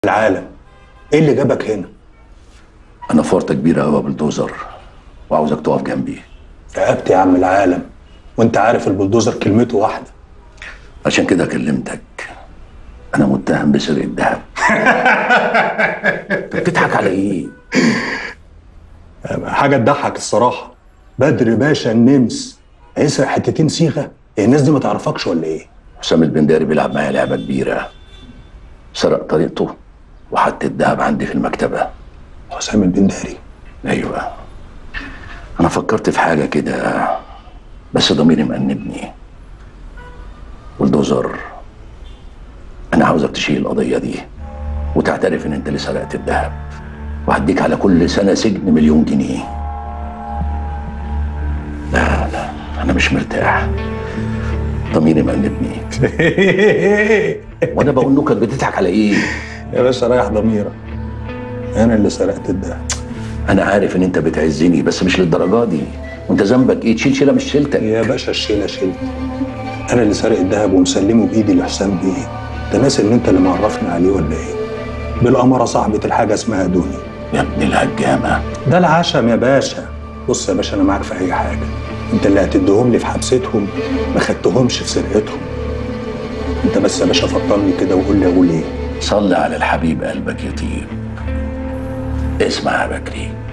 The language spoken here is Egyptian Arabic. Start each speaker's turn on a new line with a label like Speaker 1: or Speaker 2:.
Speaker 1: العالم ايه اللي جابك هنا
Speaker 2: انا في ورطه كبيره قوي بالدوزر وعاوزك تقف جنبي
Speaker 1: رقبت يا عم العالم وانت عارف البلدوزر كلمته واحده
Speaker 2: عشان كده كلمتك انا متهم بسرقه الذهب انت بتضحك على ايه
Speaker 1: حاجه تضحك الصراحه بدر باشا النمس هيسرق حتتين صيغه إيه الناس دي ما تعرفكش ولا ايه
Speaker 2: حسام البنداري بيلعب معايا لعبه كبيره سرق طريقته وحط الذهب عندي في المكتبه
Speaker 1: حسام البنداري
Speaker 2: ايوه انا فكرت في حاجه كده بس ضميري مأنبني والدوزر انا عاوزك تشيل القضيه دي وتعترف ان انت اللي سرقت الذهب وهديك على كل سنه سجن مليون جنيه لا لا انا مش مرتاح ضميري مأنبني وانا بقول نكت بتضحك على ايه
Speaker 1: يا باشا ريح ضميرك انا اللي سرقت الدهب
Speaker 2: انا عارف ان انت بتعزني بس مش للدرجه دي وانت ذنبك ايه تشيل شيله مش شيلتك
Speaker 1: يا باشا الشيله شيلت انا اللي سارق الدهب ومسلمه بايدي لحسام بيه انت ناسي ان انت اللي معرفني عليه ولا ايه بالاماره صاحبه الحاجه اسمها دنيا
Speaker 2: يا ابن الهجامه
Speaker 1: ده العشم يا باشا بص يا باشا انا معاك في اي حاجه انت اللي هتديهم لي في حبستهم ما خدتهمش في سرقتهم انت بس يا باشا فطرني كده وقول لي اقول ايه
Speaker 2: صل على الحبيب قلبك يطيب اسمع يا بكري